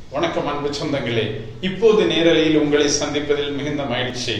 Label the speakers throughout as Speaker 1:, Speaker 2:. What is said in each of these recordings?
Speaker 1: வணக்கம் அன்பு சொந்தங்களே இப்போது நேரலையில் உங்களை சந்திப்பதில் மிகுந்த மகிழ்ச்சி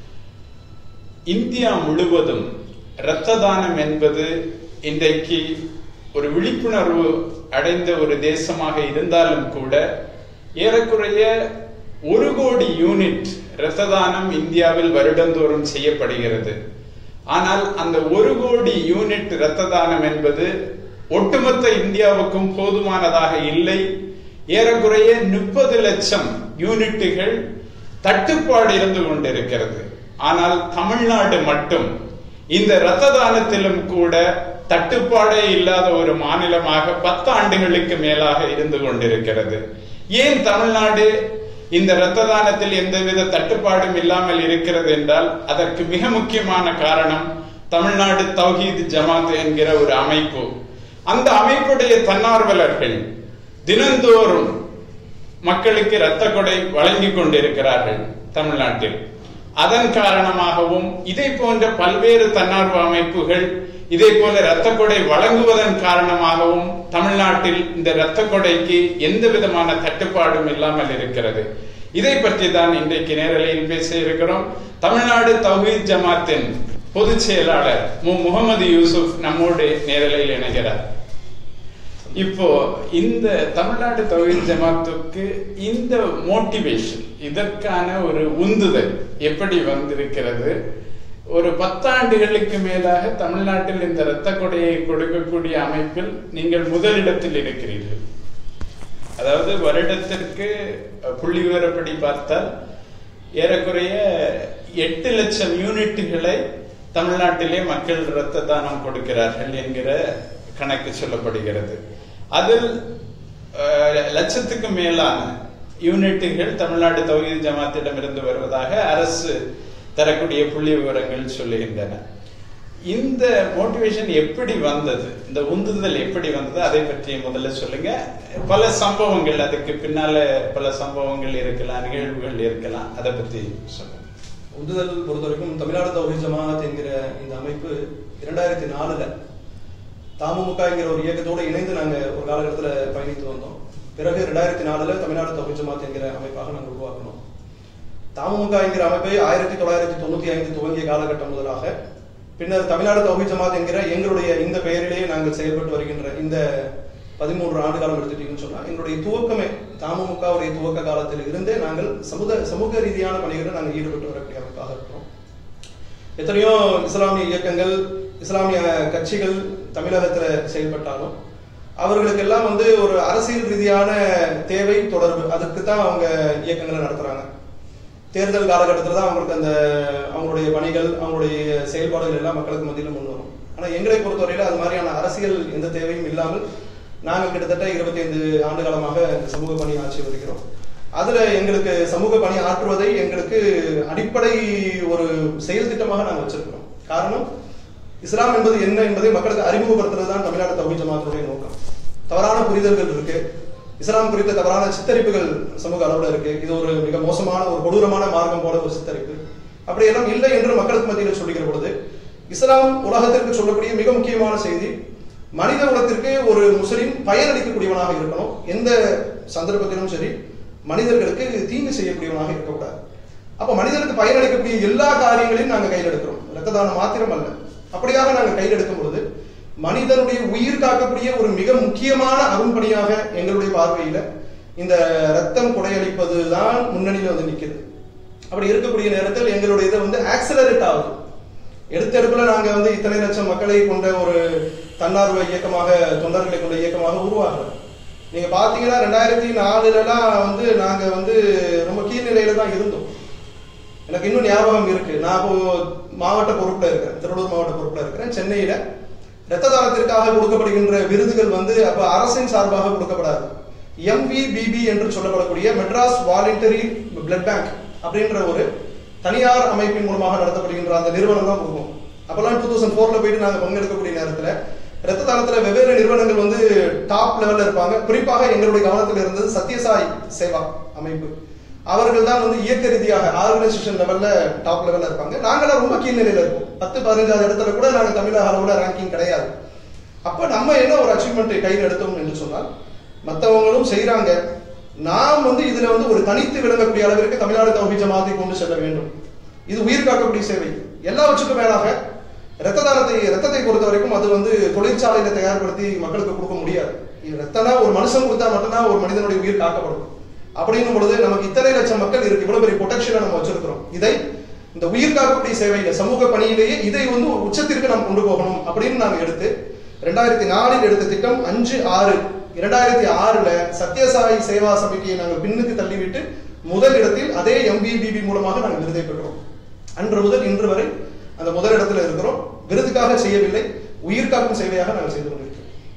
Speaker 1: இந்தியா முழுவதும் இரத்த தானம் என்பது இன்றைக்கு ஒரு விழிப்புணர்வு அடைந்த ஒரு தேசமாக இருந்தாலும் கூட ஏறக்குறைய ஒரு கோடி யூனிட் இரத்த தானம் இந்தியாவில் வருடந்தோறும் செய்யப்படுகிறது ஆனால் அந்த ஒரு கோடி யூனிட் இரத்த தானம் என்பது ஒட்டுமொத்த இந்தியாவுக்கும் போதுமானதாக இல்லை ஏறக்குறைய முப்பது லட்சம் யூனிட்டுகள் தட்டுப்பாடு இருந்து கொண்டிருக்கிறது ஆனால் தமிழ்நாடு மட்டும் இந்த இரத்த தானத்திலும் கூட தட்டுப்பாடே இல்லாத ஒரு மாநிலமாக பத்து ஆண்டுகளுக்கு மேலாக இருந்து கொண்டிருக்கிறது ஏன் தமிழ்நாடு இந்த இரத்த தானத்தில் எந்தவித தட்டுப்பாடும் இல்லாமல் இருக்கிறது என்றால் அதற்கு மிக முக்கியமான காரணம் தமிழ்நாடு தௌஹீத் ஜமாத் என்கிற ஒரு அமைப்பு அந்த அமைப்புடைய தன்னார்வலர்கள் தினந்தோறும் மக்களுக்கு இரத்த கொடை வழங்கி கொண்டிருக்கிறார்கள் தமிழ்நாட்டில் அதன் காரணமாகவும் இதை போன்ற பல்வேறு தன்னார்வ அமைப்புகள் இதே போல இரத்த கொடை வழங்குவதன் காரணமாகவும் தமிழ்நாட்டில் இந்த இரத்த கொடைக்கு எந்த விதமான தட்டுப்பாடும் இல்லாமல் இருக்கிறது இதை பற்றி தான் இன்றைக்கு நேரலையில் பேச இருக்கிறோம் தமிழ்நாடு தௌஹீத் ஜமாத்தின் பொதுச் செயலாளர் மு முகமது யூசுப் நம்மோடு நேரலையில் இணைகிறார் இப்போ இந்த தமிழ்நாடு தௌஹீத் ஜமாத்துக்கு இந்த மோட்டிவேஷன் இதற்கான ஒரு உந்துதல் எப்படி வந்திருக்கிறது ஒரு பத்தாண்டுகளுக்கு மேலாக தமிழ்நாட்டில் இந்த இரத்த கொடையை கொடுக்கக்கூடிய அமைப்பில் நீங்கள் முதலிடத்தில் இருக்கிறீர்கள் அதாவது வருடத்திற்கு புள்ளி விவரப்படி பார்த்தால் ஏறக்குறைய எட்டு லட்சம் யூனிட்டுகளை தமிழ்நாட்டிலே மக்கள் இரத்த தானம் கொடுக்கிறார்கள் என்கிற கணக்கு சொல்லப்படுகிறது அதில் லட்சத்துக்கு மேலான யூனிட்டுகள் தமிழ்நாடு தௌஹீத் ஜமாத்திடமிருந்து வருவதாக அரசு தரக்கூடிய புள்ளி விவரங்கள் சொல்லுகின்றன இந்த மோட்டிவேஷன் எப்படி வந்தது இந்த உந்துதல் எப்படி வந்தது அதை பற்றி முதல்ல சொல்லுங்க பல சம்பவங்கள் அதுக்கு பின்னால பல சம்பவங்கள் இருக்கலாம் நிகழ்வுகள் இருக்கலாம் அதை பத்தி சொல்லுங்க
Speaker 2: உந்துதல் பொறுத்த வரைக்கும் தமிழ்நாடு தௌஹீத் ஜமாத் என்கிற இந்த அமைப்பு இரண்டாயிரத்தி நாலுல தமுமுக என்கிற ஒரு இயக்கத்தோடு இணைந்து நாங்க ஒரு காலகட்டத்தில் பயணித்து வந்தோம் பிறகு ரெண்டாயிரத்தி நாலுல தமிழ்நாடு தௌஹீத் ஜமாத் என்கிற அமைப்பாக நாங்கள் உருவாக்கணும் தமுமுக என்கிற அமைப்பை ஆயிரத்தி தொள்ளாயிரத்தி தொண்ணூத்தி ஐந்து துவங்கிய காலகட்டம் முதலாக பின்னர் தமிழ்நாடு தௌஹீத் ஜமாத் என்கிற எங்களுடைய இந்த பெயரிலேயே நாங்கள் செயல்பட்டு வருகின்ற இந்த பதிமூன்று ஆண்டு காலம் எடுத்துட்டீங்கன்னு சொன்னா எங்களுடைய துவக்கமே தமுமுகவுடைய துவக்க காலத்தில் இருந்தே நாங்கள் சமூக சமூக ரீதியான பணிகளை நாங்கள் ஈடுபட்டு வரக்கூடிய அமைப்பாக இருக்கிறோம் எத்தனையோ இஸ்லாமிய இயக்கங்கள் இஸ்லாமிய கட்சிகள் தமிழகத்துல செயல்பட்டாலும் அவர்களுக்கெல்லாம் வந்து ஒரு அரசியல் ரீதியான தேவை தொடர்பு அதுக்கு தான் அவங்க இயக்கங்களை நடத்துறாங்க தேர்தல் காலகட்டத்தில் தான் அவங்களுக்கு அந்த அவங்களுடைய பணிகள் அவங்களுடைய செயல்பாடுகள் எல்லாம் மக்களுக்கு மத்தியில் முன் வரும் ஆனால் எங்களை பொறுத்தவரையில் அது மாதிரியான அரசியல் எந்த தேவையும் இல்லாமல் நாங்கள் கிட்டத்தட்ட இருபத்தி ஐந்து ஆண்டு காலமாக இந்த சமூக பணி ஆட்சி வருகிறோம் அதுல எங்களுக்கு சமூக பணி ஆற்றுவதை எங்களுக்கு அடிப்படை ஒரு செயல் திட்டமாக நாங்கள் வச்சிருக்கிறோம் காரணம் இஸ்லாம் என்பது என்ன என்பதை மக்களுக்கு அறிமுகப்படுத்துறது தான் தமிழ்நாடு தௌஹீத் ஜமாத்துடைய நோக்கம் தவறான புரிதல்கள் இருக்கு இஸ்லாம் குறித்த தவறான சித்தரிப்புகள் சமூக அளவுல இருக்கு இது ஒரு மிக மோசமான ஒரு கொடூரமான மார்க்கம் போல ஒரு சித்தரிப்பு அப்படி எல்லாம் இல்லை என்று மக்களுக்கு மத்தியில் சொல்லுகிற பொழுது இஸ்லாம் உலகத்திற்கு சொல்லக்கூடிய மிக முக்கியமான செய்தி மனித குலத்திற்கு ஒரு முஸ்லிம் பயனளிக்கக்கூடியவனாக இருக்கணும் எந்த சந்தர்ப்பத்திலும் சரி மனிதர்களுக்கு தீங்கு செய்யக்கூடியவனாக இருக்கக்கூடாது அப்ப மனிதனுக்கு பயனளிக்கக்கூடிய எல்லா காரியங்களையும் நாங்க கையில் எடுக்கிறோம் ரத்த தானம் மாத்திரம் அல்ல அப்படியாக நாங்கள் கையில் எடுக்கும் பொழுது மனிதனுடைய உயிர் காக்கக்கூடிய ஒரு மிக முக்கியமான அரும்பணியாக எங்களுடைய பார்வையில இந்த ரத்தம் கொடையளிப்பது தான் முன்னணியில் வந்து நிற்கிறது அப்படி இருக்கக்கூடிய நேரத்தில் எங்களுடைய இதை வந்து ஆக்சிலரேட் ஆகுது எடுத்த எடுப்புல நாங்க வந்து இத்தனை லட்சம் மக்களை கொண்ட ஒரு தன்னார்வ இயக்கமாக தொண்டர்களை கொண்ட இயக்கமாக உருவாகிறோம் நீங்க பாத்தீங்கன்னா ரெண்டாயிரத்தி நாலுலலாம் வந்து நாங்க வந்து ரொம்ப கீழ்நிலையில தான் இருந்தோம் எனக்கு இன்னும் ஞாபகம் இருக்கு நான் இப்போ மாவட்ட பொறுப்புல இருக்கிறேன் திருவள்ளூர் மாவட்ட பொறுப்புல இருக்கிறேன் சென்னையில இரத்த தானத்திற்காக கொடுக்கப்படுகின்ற விருதுகள் வந்து அப்ப அரசின் சார்பாக கொடுக்கப்படாது எம்விபிபி என்று சொல்லப்படக்கூடிய மெட்ராஸ் வாலண்டரி பிளட் பேங்க் அப்படின்ற ஒரு தனியார் அமைப்பின் மூலமாக நடத்தப்படுகின்ற அந்த நிறுவனம் தான் கொடுக்கும் அப்பெல்லாம் டூ தௌசண்ட் ஃபோர்ல போயிட்டு நாங்கள் பங்கெடுக்கக்கூடிய நேரத்தில் ரத்த தானத்தில் வெவ்வேறு நிறுவனங்கள் வந்து டாப் லெவல்ல இருப்பாங்க குறிப்பாக எங்களுடைய கவனத்தில் இருந்தது சத்யசாய் சேவா அமைப்பு அவர்கள் தான் வந்து இயக்க ரீதியாக ஆர்கனைசேஷன் லெவல்ல டாப் லெவல்ல இருப்பாங்க நாங்களாம் ரொம்ப கீழ்நிலையில இருப்போம் பத்து பதினஞ்சாவது இடத்துல கூட நாங்கள் தமிழக அளவுல ரேங்கிங் கிடையாது அப்ப நம்ம என்ன ஒரு அச்சீவ்மெண்ட் கையில் எடுத்தோம் என்று சொன்னால் மற்றவங்களும் செய்யறாங்க நாம் வந்து இதுல வந்து ஒரு தனித்து விளங்கக்கூடிய அளவிற்கு தமிழ்நாடு தௌஹி ஜமாத்தை கொண்டு செல்ல வேண்டும் இது உயிர் காக்கக்கூடிய சேவை எல்லாவற்றுக்கும் மேலாக ரத்த தானத்தை ரத்தத்தை பொறுத்த வரைக்கும் அது வந்து தொழிற்சாலையில தயார்படுத்தி மக்களுக்கு கொடுக்க முடியாது இது ரத்தனா ஒரு மனுஷன் கொடுத்தா மட்டும்தான் ஒரு மனிதனுடைய உயிர் காக்கப்படும் அப்படின்னும் பொழுது நமக்கு இத்தனை லட்சம் மக்கள் இருக்கு இவ்வளவு பெரிய பொட்டன்ஷியலை நம்ம வச்சிருக்கிறோம் இதை இந்த உயிர் காக்கக்கூடிய சேவையில சமூக பணியிலேயே இதை வந்து ஒரு உச்சத்திற்கு நாம் கொண்டு போகணும் அப்படின்னு நாங்க எடுத்து ரெண்டாயிரத்தி நாலில் எடுத்த திட்டம் அஞ்சு ஆறு இரண்டாயிரத்தி ஆறுல சத்யசாயி சேவா சமிதியை நாங்கள் பின்னுக்கு தள்ளிவிட்டு முதல் இடத்தில் அதே எம்பிபிபி மூலமாக நாங்கள் விருதை பெற்றோம் அன்று முதல் இன்று வரை அந்த முதல் இடத்துல இருக்கிறோம் விருதுக்காக செய்யவில்லை உயிர் காக்கும் சேவையாக நாங்கள் செய்து கொண்டிருக்கிறோம்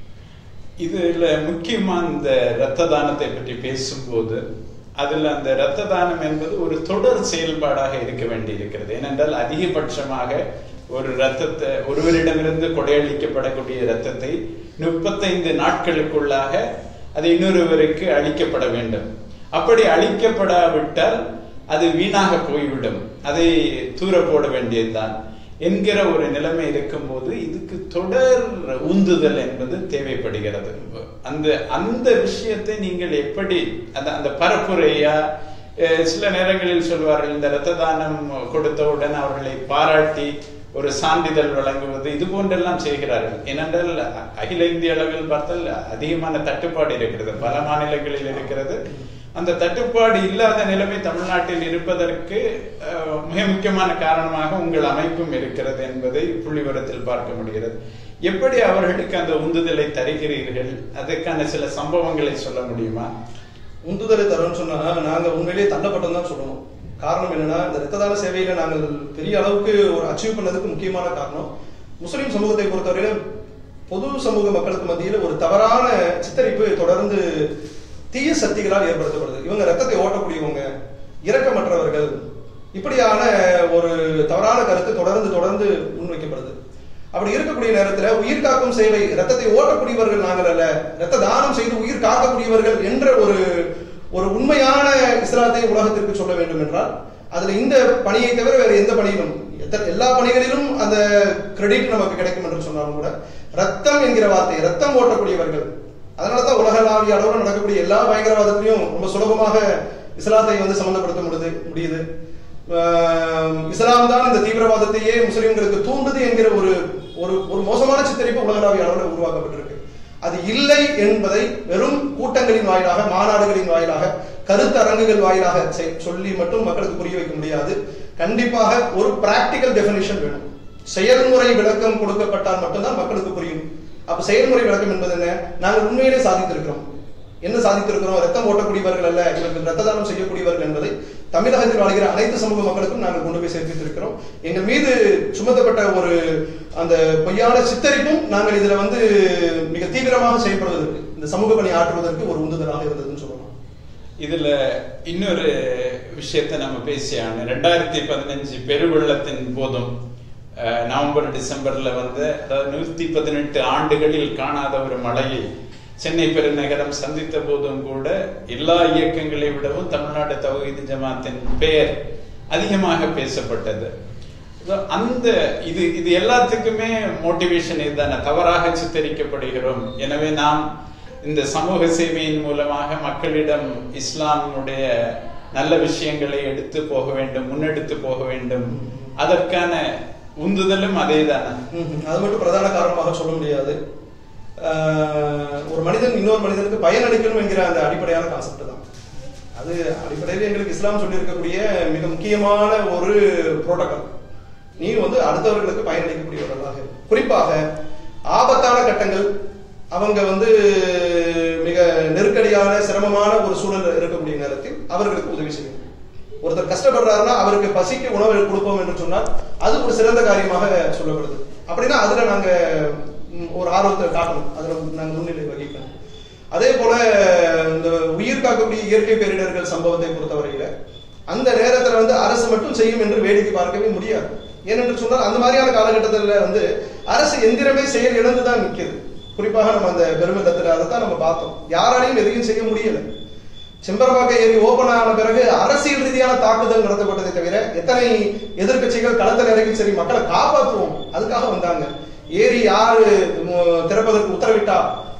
Speaker 1: இதுல முக்கியமா இந்த இரத்த தானத்தை பற்றி பேசும்போது அதுல அந்த இரத்த தானம் என்பது ஒரு தொடர் செயல்பாடாக இருக்க வேண்டி இருக்கிறது ஏனென்றால் அதிகபட்சமாக ஒரு இரத்தத்தை ஒருவரிடமிருந்து கொடையளிக்கப்படக்கூடிய இரத்தத்தை முப்பத்தைந்து நாட்களுக்குள்ளாக அது இன்னொருவருக்கு அளிக்கப்பட வேண்டும் அப்படி அளிக்கப்படாவிட்டால் அது வீணாக போய்விடும் அதை தூர போட வேண்டியதுதான் என்கிற ஒரு நிலைமை இருக்கும்போது இதுக்கு தொடர் உந்துதல் என்பது தேவைப்படுகிறது அந்த அந்த விஷயத்தை நீங்கள் எப்படி அந்த அந்த பரப்புரையா அஹ், சில நேரங்களில் சொல்வார்கள் இந்த இரத்த தானம் கொடுத்தவுடன் அவர்களை பாராட்டி ஒரு சான்றிதழ் வழங்குவது இது போன்றெல்லாம் செய்கிறார்கள் ஏனென்றால் அ- அகில இந்திய அளவில் பார்த்தால் அதிகமான தட்டுப்பாடு இருக்கிறது பல மாநிலங்களில் இருக்கிறது அந்த தட்டுப்பாடு இல்லாத நிலைமை தமிழ்நாட்டில் இருப்பதற்கு அஹ், மிக முக்கியமான காரணமாக உங்கள் அமைப்பும் இருக்கிறது என்பதை புள்ளிவரத்தில் பார்க்க முடிகிறது எப்படி அவர்களுக்கு அந்த உந்துதலை தருகிறீர்கள் அதற்கான சில சம்பவங்களை சொல்ல முடியுமா
Speaker 2: உந்துதலை தரோம்னு சொன்னா நாங்க உண்மையிலேயே தள்ளப்பட்டோம் தான் சொல்லணும் காரணம் என்னன்னா இந்த ரத்த தான சேவையில நாங்கள் பெரிய அளவுக்கு ஒரு அச்சீவ் பண்ணதுக்கு முக்கியமான காரணம் முஸ்லிம் சமூகத்தை பொறுத்தவரையில பொது சமூக மக்களுக்கு மத்தியில் ஒரு தவறான சித்தரிப்பு தொடர்ந்து தீய சக்திகளால் ஏற்படுத்தப்படுது இவங்க ரத்தத்தை ஓட்டக்கூடியவங்க இரக்கமற்றவர்கள் இப்படியான ஒரு தவறான கருத்து தொடர்ந்து தொடர்ந்து முன்வைக்கப்படுது அப்படி இருக்கக்கூடிய நேரத்துல உயிர் காக்கும் சேவை ரத்தத்தை ஓட்டக்கூடியவர்கள் நாங்கள் அல்ல ரத்த தானம் செய்து உயிர் காக்கக்கூடியவர்கள் என்ற ஒரு ஒரு உண்மையான இஸ்லாத்தை உலகத்திற்கு சொல்ல வேண்டும் என்றால் அதுல இந்த பணியை தவிர வேற எந்த பணியிலும் எத்த- எல்லா பணிகளிலும் அந்த கிரெடிட் நமக்கு கிடைக்கும் என்று சொன்னாலும் கூட ரத்தம் என்கிற வார்த்தை ரத்தம் ஓட்டக்கூடியவர்கள் அதனாலதான் உலகளாவிய அளவில் நடக்கக்கூடிய எல்லா பயங்கரவாதத்திலையும் ரொம்ப சுலபமாக இஸ்லாத்தை வந்து சம்பந்தப்படுத்த முடியுது முடியுது ஆஹ் இஸ்லாம் தான் இந்த தீவிரவாதத்தையே முஸ்லிம்களுக்கு தூண்டுது என்கிற ஒரு ஒரு ஒரு மோசமான சித்தரிப்பு உலகளாவிய அளவில் உருவாக்கப்பட்டிருக்கு அது இல்லை என்பதை வெறும் கூட்டங்களின் வாயிலாக மாநாடுகளின் வாயிலாக கருத்தரங்குகள் வாயிலாக செய்- சொல்லி மட்டும் மக்களுக்கு புரிய வைக்க முடியாது கண்டிப்பாக ஒரு பிராக்டிக்கல் டெபினிஷன் வேணும் செயல்முறை விளக்கம் கொடுக்கப்பட்டால் மட்டும்தான் மக்களுக்கு புரியும் அப்ப செயல்முறை விளக்கம் என்பது என்ன நாங்கள் உண்மையிலே சாதித்திருக்கிறோம் என்ன சாதித்திருக்கிறோம் ரத்தம் ஓட்டக்கூடியவர்கள் அல்ல இவர்கள் ரத்த தானம் செய்யக்கூடியவர்கள் என்பதை தமிழகத்தில் வாழ்கிற அனைத்து சமூக மக்களுக்கும் நாங்கள் கொண்டு போய் சேர்த்திருக்கிறோம் எங்கள் மீது சுமத்தப்பட்ட ஒரு அந்த பொய்யான சித்தரிப்பும் நாங்கள் இதுல வந்து மிக தீவிரமாக செயல்படுவதற்கு இந்த சமூக பணி ஆற்றுவதற்கு ஒரு உந்துதலாக இருந்ததுன்னு சொல்லலாம்
Speaker 1: இதுல இன்னொரு விஷயத்தை நம்ம பேசியான ரெண்டாயிரத்தி பதினஞ்சு பெருவெள்ளத்தின் போதும் அஹ், நவம்பர் டிசம்பர்ல வந்து அதாவது நூத்தி பதினெட்டு ஆண்டுகளில் காணாத ஒரு மழையை சென்னை பெருநகரம் சந்தித்த போதும் கூட எல்லா இயக்கங்களை விடவும் தமிழ்நாடு தௌஹீது ஜமாத்தின் பெயர் அதிகமாக பேசப்பட்டது So, அந்த இது இது எல்லாத்துக்குமே மோட்டிவேஷன் இதுதானே தவறாக சித்தரிக்கப்படுகிறோம் எனவே நாம் இந்த சமூக சேவையின் மூலமாக மக்களிடம் இஸ்லாமுடைய நல்ல விஷயங்களை எடுத்து போக வேண்டும் முன்னெடுத்து போக வேண்டும் அதற்கான உந்துதலும் அதே தானே
Speaker 2: ம்ஹும். அது மட்டும் பிரதான காரணமாக சொல்ல முடியாது ஆஹ் ஒரு மனிதன் இன்னொரு மனிதனுக்கு பயனளிக்கணும் என்கிற அந்த அடிப்படையான கான்செப்ட் தான் அது அடிப்படையில் எங்களுக்கு இஸ்லாம் சொல்லி இருக்கக்கூடிய மிக முக்கியமான ஒரு புரோட்டோகால் நீ வந்து அடுத்தவர்களுக்கு பயனளிக்கக்கூடியவர்களாக இரு. குறிப்பாக ஆபத்தான கட்டங்கள் அவங்க வந்து மிக நெருக்கடியான சிரமமான ஒரு சூழல் இருக்கக்கூடிய நேரத்தில் அவர்களுக்கு உதவி செய்யும் ஒருத்தர் கஷ்டப்படுறாருன்னா அவருக்கு பசிக்கு உணவு கொடுப்போம் என்று சொன்னால் அது ஒரு சிறந்த காரியமாக சொல்லப்படுது அப்படின்னா அதுல நாங்க ம், ஒரு ஆர்வத்தை காட்டணும் அதுல நாங்க முன்னிலை வகிக்கணும் அதே போல இந்த உயிர் காக்கக்கூடிய இயற்கை பேரிடர்கள் சம்பவத்தை பொறுத்தவரையில அந்த நேரத்துல வந்து அரசு மட்டும் செய்யும் என்று வேடிக்கை பார்க்கவே முடியாது ஏனென்று சொன்னால் அந்த மாதிரியான காலகட்டத்துல வந்து அரசு எந்திரமே செயல் இழந்துதான் நிக்குது குறிப்பாக நம்ம அந்த பெருமிதத்துல அதை தான் நம்ம பார்த்தோம் யாராலையும் எதையும் செய்ய முடியல செம்பரபாக்க ஏரி ஓபன் ஆன பிறகு அரசியல் ரீதியான தாக்குதல் நடத்தப்பட்டதை தவிர எத்தனை எதிர்க்கட்சிகள் களத்தில் இறங்கி சரி மக்களை காப்பாற்றுவோம் அதுக்காக வந்தாங்க ஏரி யாரு ம், திறப்பதற்கு உத்தரவிட்டா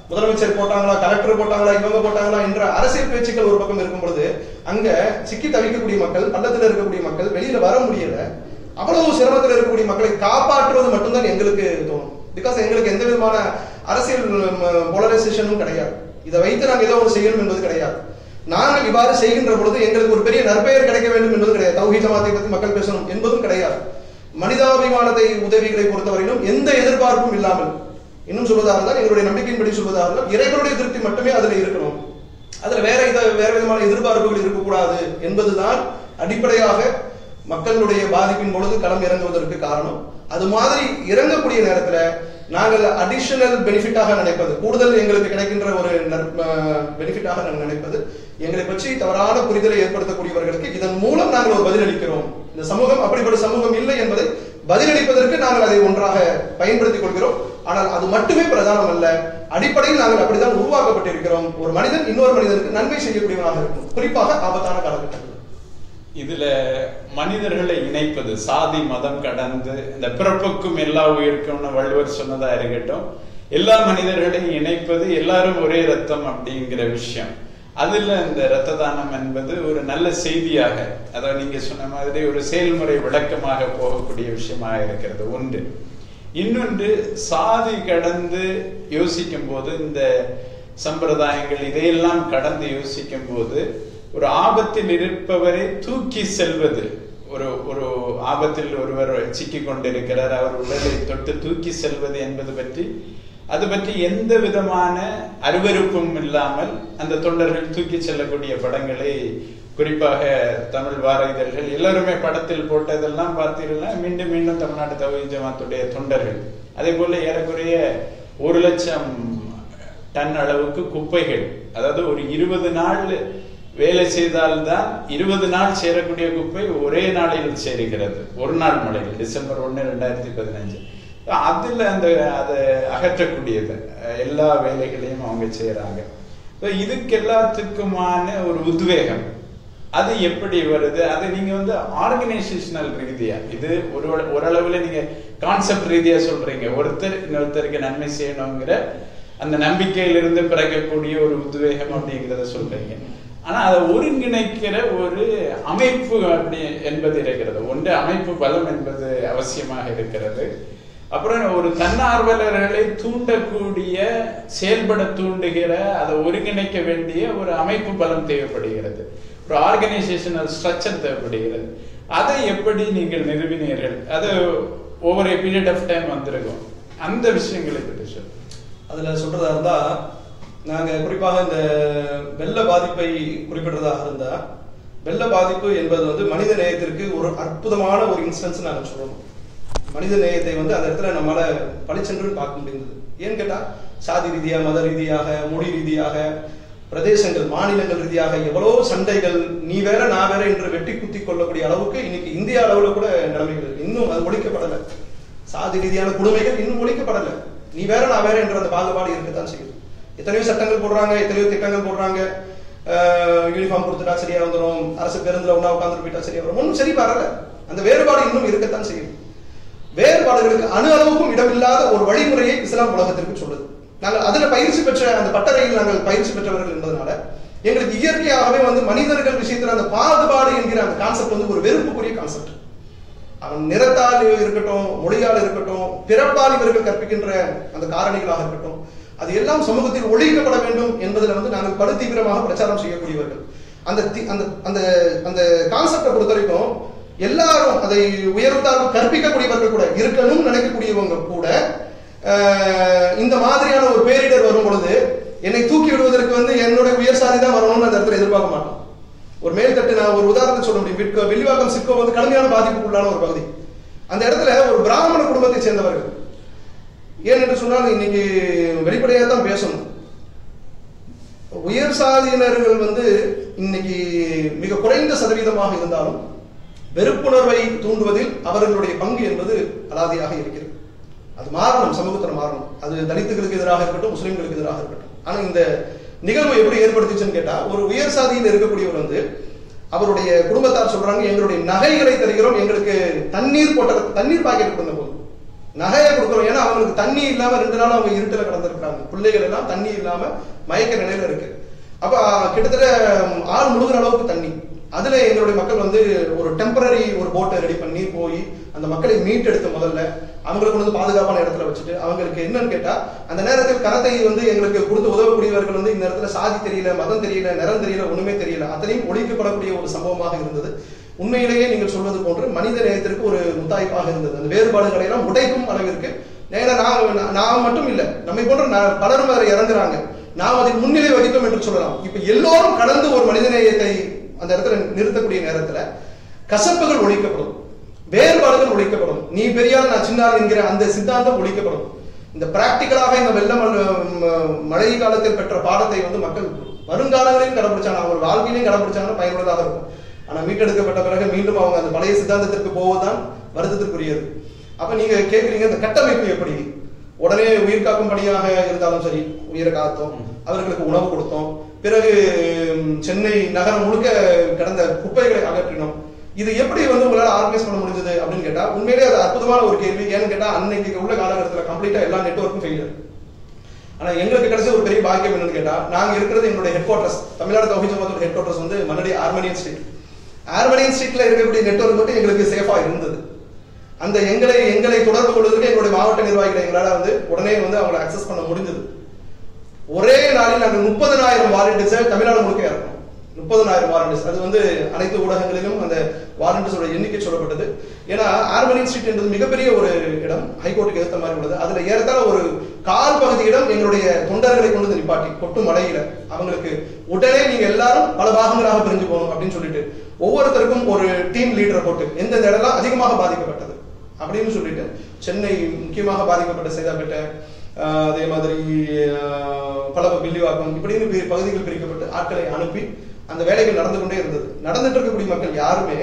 Speaker 2: முதலமைச்சர் போட்டாங்களா கலெக்டர் போட்டாங்களா இவங்க போட்டாங்களா என்ற அரசியல் பேச்சுக்கள் ஒரு பக்கம் இருக்கும் பொழுது அங்க சிக்கி தவிக்கக்கூடிய மக்கள் பள்ளத்துல இருக்கக்கூடிய மக்கள் வெளியில வர முடியல அவ்வளவு சிரமத்தில் இருக்கக்கூடிய மக்களை காப்பாற்றுவது மட்டும்தான் எங்களுக்கு தோணும் பிகாஸ் எங்களுக்கு எந்த விதமான அரசியல் போலரைசேஷனும் கிடையாது இதை வைத்து நாங்கள் ஏதோ ஒன்று செய்யணும் என்பது கிடையாது நாங்கள் இவ்வாறு செய்கின்ற பொழுது எங்களுக்கு ஒரு பெரிய நற்பெயர் கிடைக்க வேண்டும் என்பது கிடையாது தௌஹி ஜமாத்தை பற்றி மக்கள் பேசணும் என்பதும் கிடையாது மனிதாபிமானத்தை உதவிகளை பொறுத்தவரையிலும் எந்த எதிர்பார்ப்பும் இல்லாமல் இன்னும் சொல்வதாக இருந்தால் எங்களுடைய நம்பிக்கையின்படி சொல்வதாக இருந்தால் இறைவனுடைய திருப்தி மட்டுமே அதுல இருக்கணும் அதுல வேற இத வேற விதமான எதிர்பார்ப்புகள் இருக்கக்கூடாது என்பதுதான் அடிப்படையாக மக்களுடைய பாதிப்பின் பொழுது களம் இறங்குவதற்கு காரணம் அது மாதிரி இறங்கக்கூடிய நேரத்துல நாங்கள் அடிஷனல் பெனிஃபிட்டாக நினைப்பது கூடுதல் எங்களுக்கு கிடைக்கின்ற ஒரு பெனிஃபிட்டாக நாங்கள் நினைப்பது எங்களை பற்றி தவறான புரிதலை ஏற்படுத்தக்கூடியவர்களுக்கு இதன் மூலம் நாங்கள் ஒரு பதிலளிக்கிறோம் இந்த சமூகம் அப்படிப்பட்ட சமூகம் இல்லை என்பதை பதிலளிப்பதற்கு நாங்கள் அதை ஒன்றாக பயன்படுத்திக் கொள்கிறோம் ஆனால் அது மட்டுமே பிரதானம் அல்ல அடிப்படையில் நாங்கள் அப்படித்தான் உருவாக்கப்பட்டிருக்கிறோம் ஒரு மனிதன் இன்னொரு மனிதனுக்கு நன்மை செய்யக்கூடியவனாக இருக்கும் குறிப்பாக ஆபத்தான காலகட்டங்கள்
Speaker 1: இதுல மனிதர்களை இணைப்பது சாதி மதம் கடந்து இந்த பிறப்புக்கும் எல்லா உயிருக்கும்னு வள்ளுவர் சொன்னதா இருக்கட்டும் எல்லா மனிதர்களையும் இணைப்பது எல்லாரும் ஒரே ரத்தம் அப்படிங்கிற விஷயம் அதுல இந்த இரத்த தானம் என்பது ஒரு நல்ல செய்தியாக அதாவது நீங்க சொன்ன மாதிரி ஒரு செயல்முறை விளக்கமாக போகக்கூடிய விஷயமாக இருக்கிறது ஒன்று இன்னொன்று சாதி கடந்து யோசிக்கும் போது இந்த சம்பிரதாயங்கள் இதையெல்லாம் கடந்து யோசிக்கும் போது ஒரு ஆபத்தில் இருப்பவரை தூக்கி செல்வது ஒரு ஒரு ஆபத்தில் ஒருவர் சிக்கி கொண்டிருக்கிறார் அவர் உடலை தொட்டு தூக்கி செல்வது என்பது பற்றி அது பற்றி எந்த விதமான அருவருப்பும் இல்லாமல் அந்த தொண்டர்கள் தூக்கி செல்லக்கூடிய படங்களை குறிப்பாக தமிழ் வார இதழ்கள் எல்லாருமே படத்தில் போட்டதெல்லாம் பார்த்தீங்கன்னா மீண்டும் மீண்டும் தமிழ்நாடு தகுதி ஜமாத்துடைய தொண்டர்கள் அதே போல ஏறக்குறைய ஒரு லட்சம் டன் அளவுக்கு குப்பைகள் அதாவது ஒரு இருபது நாள் வேலை செய்தால்தான் இருபது நாள் சேரக்கூடிய குப்பை ஒரே நாளில் சேருகிறது ஒரு நாள் மழையில் டிசம்பர் ஒன்று ரெண்டாயிரத்தி பதினஞ்சு அதுல அந்த அதை அகற்றக்கூடியது எல்லா வேலைகளையும் அவங்க செய்யறாங்க இதுக்கு எல்லாத்துக்குமான ஒரு உத்வேகம் அது எப்படி வருது அது நீங்க வந்து ஆர்கனைசேஷனல் ரீதியா இது ஒரு ஓரளவுல நீங்க கான்செப்ட் ரீதியா சொல்றீங்க ஒருத்தர் இன்னொருத்தருக்கு நன்மை செய்யணுங்கிற அந்த நம்பிக்கையிலிருந்து பிறக்கக்கூடிய ஒரு உத்வேகம் அப்படிங்கிறத சொல்றீங்க ஆனா அதை ஒருங்கிணைக்கிற ஒரு அமைப்பு அப்படி என்பது இருக்கிறது ஒன்று அமைப்பு பலம் என்பது அவசியமாக இருக்கிறது அப்புறம் ஒரு தன்னார்வலர்களை தூண்டக்கூடிய செயல்பட தூண்டுகிற அதை ஒருங்கிணைக்க வேண்டிய ஒரு அமைப்பு பலம் தேவைப்படுகிறது ஒரு ஆர்கனைசேஷனல் ஸ்ட்ரக்சர் தேவைப்படுகிறது அதை எப்படி நீங்கள் நிறுவினீர்கள் அது ஒவ்வொரு பீரியட் ஆஃப் டைம் வந்திருக்கும் அந்த விஷயங்களை பற்றி சொல்லுங்க
Speaker 2: அதுல சொல்றதா இருந்தா நாங்க குறிப்பாக இந்த வெள்ள பாதிப்பை குறிப்பிடுறதாக இருந்தா வெள்ள பாதிப்பு என்பது வந்து மனித நேயத்திற்கு ஒரு அற்புதமான ஒரு இன்ஸ்டன்ஸ் நாங்க சொல்லணும் மனித நேயத்தை வந்து அந்த இடத்துல நம்மளால பளிச்சென்று பார்க்க முடிந்தது ஏன்னு கேட்டா சாதி ரீதியா மத ரீதியாக மொழி ரீதியாக பிரதேசங்கள் மாநிலங்கள் ரீதியாக எவ்வளவு சண்டைகள் நீ வேற நான் வேற என்று வெட்டி குத்தி கொள்ளக்கூடிய அளவுக்கு இன்னைக்கு இந்திய அளவுல கூட நிலைமைகள் இன்னும் அது ஒழிக்கப்படலை சாதி ரீதியான கொடுமைகள் இன்னும் ஒழிக்கப்படலை நீ வேற நான் வேற என்ற அந்த பாகுபாடு இருக்கத்தான் செய்யுது எத்தனையோ சட்டங்கள் போடுறாங்க எத்தனையோ திட்டங்கள் போடுறாங்க யூனிஃபார்ம் கொடுத்துட்டா சரியா வந்துடும் அரசு பேருந்துல ஒன்னா உட்காந்துட்டு போயிட்டா சரியா வரும் ஒன்றும் சரி வரல அந்த வேறுபாடு இன்னும் இருக்கத்தான் செய்யும் வேறுபாடுகளுக்கு அணு அளவுக்கும் இடமில்லாத ஒரு வழிமுறையை இஸ்லாம் உலகத்திற்கு சொல்லுது நாங்கள் அதுல பயிற்சி பெற்ற அந்த பட்டறையில் நாங்கள் பயிற்சி பெற்றவர்கள் என்பதனால எங்களுக்கு இயற்கையாகவே வந்து மனிதர்கள் விஷயத்துல அந்த பாகுபாடு என்கிற அந்த கான்செப்ட் வந்து ஒரு வெறுப்புக்குரிய கான்செப்ட் அவன் நிறத்தால் இருக்கட்டும் மொழியால் இருக்கட்டும் பிறப்பால் இவர்கள் கற்பிக்கின்ற அந்த காரணிகளாக இருக்கட்டும் அது எல்லாம் சமூகத்தில் ஒழிக்கப்பட வேண்டும் என்பதில் வந்து நாங்கள் படு தீவிரமாக பிரச்சாரம் செய்யக்கூடியவர்கள் அந்த அந்த அந்த அந்த கான்செப்டை பொறுத்த வரைக்கும் எல்லாரும் அதை உயர்த்தாலும் கற்பிக்கக்கூடியவர்கள் கூட இருக்கணும் நினைக்கக்கூடியவங்க கூட இந்த மாதிரியான ஒரு பேரிடர் வரும் பொழுது என்னை தூக்கி விடுவதற்கு வந்து என்னுடைய உயர் சாதி தான் வரணும்னு அந்த இடத்துல எதிர்பார்க்க மாட்டோம் ஒரு மேல்தட்டு நான் ஒரு உதாரணத்தை சொல்ல முடியும் விட்கோ வெள்ளிவாக்கம் சிட்கோ வந்து கடுமையான பாதிப்புக்குள்ளான ஒரு பகுதி அந்த இடத்துல ஒரு பிராமண குடும்பத்தை சேர்ந்தவர்கள் ஏன் என்று சொன்னால் இன்னைக்கு வெளிப்படையாக தான் பேசணும் உயர் சாதியினர்கள் வந்து இன்னைக்கு மிக குறைந்த சதவீதமாக இருந்தாலும் வெறுப்புணர்வை தூண்டுவதில் அவர்களுடைய பங்கு என்பது அலாதியாக இருக்கிறது அது மாறணும் சமூகத்தில் மாறணும் அது தலித்துகளுக்கு எதிராக இருக்கட்டும் முஸ்லிம்களுக்கு எதிராக இருக்கட்டும் ஆனா இந்த நிகழ்வு எப்படி ஏற்படுத்திச்சுன்னு கேட்டா ஒரு உயர் சாதியில் இருக்கக்கூடியவர் வந்து அவருடைய குடும்பத்தார் சொல்றாங்க எங்களுடைய நகைகளை தருகிறோம் எங்களுக்கு தண்ணீர் போட்ட தண்ணீர் பாக்கெட் கொடுத்த போதும் நகையை கொடுக்குறோம் ஏன்னா அவங்களுக்கு தண்ணி இல்லாம ரெண்டு நாள் அவங்க இருட்டுல கிடந்திருக்காங்க பிள்ளைகள் எல்லாம் தண்ணி இல்லாம மயக்க நிலையில இருக்கு அப்ப ஆஹ், கிட்டத்தட்ட ம், ஆள் முழுகிற அளவுக்கு தண்ணி அதுல எங்களுடைய மக்கள் வந்து ஒரு டெம்பரரி ஒரு போட்டை ரெடி பண்ணி போய் அந்த மக்களை மீட்டெடுத்து முதல்ல அவங்களுக்கு வந்து பாதுகாப்பான இடத்துல வச்சுட்டு அவங்களுக்கு என்னன்னு கேட்டா அந்த நேரத்தில் கரத்தை வந்து எங்களுக்கு கொடுத்து உதவக்கூடியவர்கள் வந்து இந்த இடத்துல சாதி தெரியல மதம் தெரியல நிறம் தெரியல ஒண்ணுமே தெரியல அத்தனையும் ஒழிக்கப்படக்கூடிய ஒரு சம்பவமாக இருந்தது உண்மையிலேயே நீங்கள் சொல்வது போன்று மனித நேயத்திற்கு ஒரு முத்தாய்ப்பாக இருந்தது அந்த வேறுபாடுகளை எல்லாம் உடைக்கும் அளவிற்கு ஏன்னா நான் நான் மட்டும் இல்ல நம்மை போன்ற ந- பலரும் அதில் இறங்குறாங்க நாம் அதை முன்னிலை வகித்தோம் என்று சொல்லலாம் இப்ப எல்லோரும் கடந்து ஒரு மனிதநேயத்தை அந்த இடத்துல நிறுத்தக்கூடிய நேரத்துல கசப்புகள் ஒழிக்கப்படும் வேறுபாடுகள் ஒழிக்கப்படும் நீ பெரியார் நான் சின்னார் என்கிற அந்த சித்தாந்தம் ஒழிக்கப்படும் இந்த பிராக்டிக்கலாக இந்த வெள்ள ம- ம- மழை காலத்தில் பெற்ற பாடத்தை வந்து மக்கள் வருங்காலங்களையும் கடைபிடிச்சாங்க அவங்க வாழ்விலையும் கடைபிடிச்சாங்கன்னா பயனுள்ளதாக இருக்கும் ஆனா மீட்டெடுக்கப்பட்ட பிறகு மீண்டும் அவங்க அந்த பழைய சித்தாந்தத்திற்கு போவதுதான் வருத்தத்திற்குரியது அப்ப நீங்க கேக்குறீங்க இந்த கட்டமைப்பு எப்படி உடனே உயிர் காக்கும் பணியாக இருந்தாலும் சரி உயிரை காத்தோம் அவர்களுக்கு உணவு கொடுத்தோம் பிறகு ம், சென்னை நகரம் முழுக்க கிடந்த குப்பைகளை அகற்றினோம் இது எப்படி வந்து உங்களால ஆர்கனைஸ் பண்ண முடிஞ்சது அப்படின்னு கேட்டா உண்மையிலேயே அது அற்புதமான ஒரு கேள்வி ஏன்னு கேட்டா அன்னைக்கு உள்ள காலகட்டத்தில் கம்ப்ளீட்டா எல்லா நெட்வொர்க்கும் ஃபெயிலியர் ஆனா எங்களுக்கு கிடைச்ச ஒரு பெரிய பாக்கியம் என்னன்னு கேட்டா நாங்க இருக்கிறது எங்களுடைய ஹெட் குவார்டர்ஸ் தமிழ்நாடு தௌஹி ஜமாத்தோட ஹெட் குவார்டர்ஸ் வந்து மன்னடி ஆர்மனியன் ஸ்ட்ரீட் ஆர்மனியன் ஸ்ட்ரீட்ல இருக்கக்கூடிய நெட்வொர்க் மட்டும் எங்களுக்கு சேஃபா இருந்தது அந்த எங்களை எங்களை தொடர்பு கொள்வதற்கு எங்களுடைய மாவட்ட நிர்வாகிகளை எங்களால வந்து உடனே வந்து அவங்களை அக்சஸ் பண்ண முடிஞ்சது ஒரே நாளில் நாங்கள் முப்பதனாயிரம் வாலண்டியர்ஸை தமிழ்நாடு முழுக்க இறக்கணும் முப்பதனாயிரம் வாலண்டியர்ஸ் அது வந்து அனைத்து ஊடகங்களிலும் அந்த வாலண்டியர்ஸோட எண்ணிக்கை சொல்லப்பட்டது ஏன்னா ஆர்மனியன் ஸ்ட்ரீட் என்பது மிகப்பெரிய ஒரு இடம் ஹைகோர்ட்டுக்கு ஏற்ற மாதிரி உள்ளது அதுல ஏறத்தாழ ஒரு கால் பகுதி இடம் எங்களுடைய தொண்டர்களை கொண்டு வந்து நிப்பாட்டி கொட்டு மலையில அவங்களுக்கு உடனே நீங்க எல்லாரும் பல பாகங்களாக பிரிஞ்சு போகணும் அப்படின்னு சொல்லிட்டு ஒவ்வொருத்தருக்கும் ஒரு டீம் லீடரை போட்டு எந்தெந்த இடம்லாம் அதிகமாக பாதிக்கப்பட்டது அப்படின்னு சொல்லிட்டு சென்னை முக்கியமாக பாதிக்கப்பட்ட சேதாப்பேட்டை ஆஹ் அதே மாதிரி ஆஹ் பலவ வில்லிவாக்கம் இப்படின்னு பி- பகுதிகள் பிரிக்கப்பட்டு ஆட்களை அனுப்பி அந்த வேலைகள் நடந்து கொண்டே இருந்தது நடந்துட்டு இருக்கக்கூடிய மக்கள் யாருமே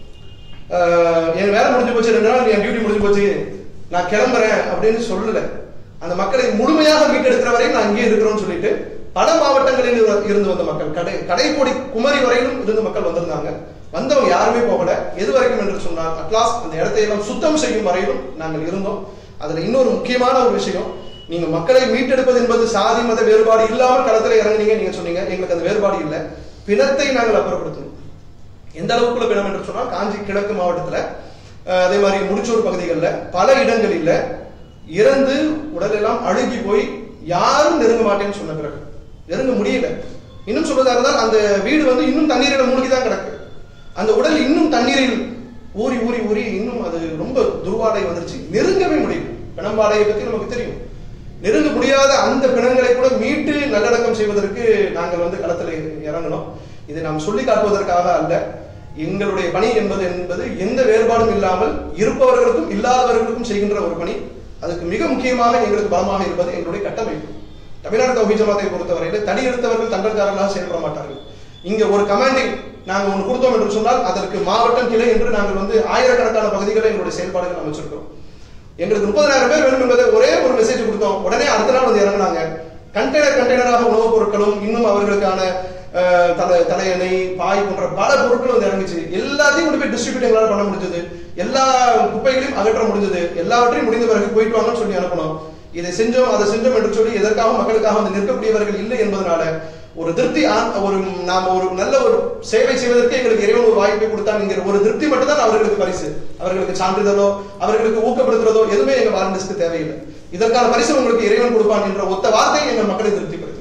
Speaker 2: ஆஹ் என் வேலை முடிஞ்சு போச்சு ரெண்டு நாள் என் டியூட்டி முடிஞ்சு போச்சு நான் கிளம்புறேன் அப்படின்னு சொல்லல அந்த மக்களை முழுமையாக மீட்டெடுக்கிற வரையும் நான் இங்கே இருக்கிறோம்னு சொல்லிட்டு பல மாவட்டங்களில் இரு- இருந்து வந்த மக்கள் கடை கடைக்கோடி குமரி வரையிலும் இருந்து மக்கள் வந்திருந்தாங்க வந்தவங்க யாருமே போகல எது வரைக்கும் என்று சொன்னால் அட்லாஸ்ட் அந்த இடத்தை எல்லாம் சுத்தம் செய்யும் வரையிலும் நாங்கள் இருந்தோம் அதுல இன்னொரு முக்கியமான ஒரு விஷயம் நீங்க மக்களை மீட்டெடுப்பது என்பது சாதி மத வேறுபாடு இல்லாமல் களத்துல இறங்குனீங்க நீங்க சொன்னீங்க எங்களுக்கு அந்த வேறுபாடு இல்லை பிணத்தை நாங்கள் அப்புறப்படுத்தணும் எந்த அளவுக்குள்ள பிணம் என்று சொன்னால் காஞ்சி கிழக்கு மாவட்டத்துல அஹ், அதே மாதிரி முடிச்சூர் பகுதிகளில் பல இடங்களில் இறந்து உடல் எல்லாம் அழுகி போய் யாரும் நெருங்க மாட்டேன்னு சொன்ன பிறகு நெருங்க முடியல இன்னும் சொல்றதா இருந்தால் அந்த வீடு வந்து இன்னும் தண்ணீரில் மூழ்கி தான் கிடக்கு அந்த உடல் இன்னும் தண்ணீரில் ஊறி ஊறி ஊறி இன்னும் அது ரொம்ப துர்வாடை வந்துருச்சு நெருங்கவே முடியும் பிணம்பாடையை பத்தி நமக்கு தெரியும் நெருங்க முடியாத அந்த பிணங்களை கூட மீட்டு நல்லடக்கம் செய்வதற்கு நாங்கள் வந்து களத்தில் இறங்கணும் இதை நாம் சொல்லி காட்டுவதற்காக அல்ல எங்களுடைய பணி என்பது என்பது எந்த வேறுபாடும் இல்லாமல் இருப்பவர்களுக்கும் இல்லாதவர்களுக்கும் செய்கின்ற ஒரு பணி அதுக்கு மிக முக்கியமாக எங்களுக்கு பலமாக இருப்பது எங்களுடைய கட்டமைப்பு தமிழ்நாடு தௌஹி ஜமாத்தை பொறுத்தவரையில் தடி எடுத்தவர்கள் தண்டல்காரர்களாக செயல்பட மாட்டார்கள் இங்க ஒரு கமாண்டிங் நாங்க ஒன்று கொடுத்தோம் என்று சொன்னால் அதற்கு மாவட்டம் கிளை என்று நாங்கள் வந்து ஆயிரக்கணக்கான பகுதிகளை எங்களுடைய செயல்பாடுகள் அமைச்சிருக்கிறோம் எங்களுக்கு முப்பதாயிரம் பேர் வேணும் என்பதை ஒரே ஒரு மெசேஜ் கொடுத்தோம் உடனே அடுத்த நாள் வந்து இறங்குனாங்க கண்டெய்னர் கண்டெய்னராக உணவுப் பொருட்களும் இன்னும் அவர்களுக்கான அஹ், தலை தலையணை பாய் போன்ற பல பொருட்களும் வந்து இறங்குச்சு எல்லாத்தையும் கொண்டு போய் டிஸ்ட்ரிபியூட் எங்களால் பண்ண முடிஞ்சது எல்லா குப்பைகளையும் அகற்ற முடிஞ்சது எல்லாவற்றையும் முடிந்த பிறகு போயிட்டு வாங்கன்னு சொல்லி அனுப்பணும் இதை செஞ்சோம் அதை செஞ்சோம் என்று சொல்லி எதற்காக மக்களுக்காக வந்து நிற்கக்கூடியவர்கள் இல்லை என்பதனால ஒரு திருப்தி ஆ- ஒரு நாம ஒரு நல்ல ஒரு சேவை செய்வதற்கு எங்களுக்கு இறைவன் ஒரு வாய்ப்பை கொடுத்தான் என்கிற ஒரு திருப்தி மட்டும்தான் அவர்களுக்கு பரிசு அவர்களுக்கு சான்றிதழோ அவர்களுக்கு ஊக்கப்படுத்துறதோ எதுவுமே எங்க வாலண்டியர்ஸ்க்கு தேவையில்லை இதற்கான பரிசு உங்களுக்கு இறைவன் கொடுப்பான் என்ற ஒத்த வார்த்தை எங்கள் மக்களை திருப்திப்படுத்தும்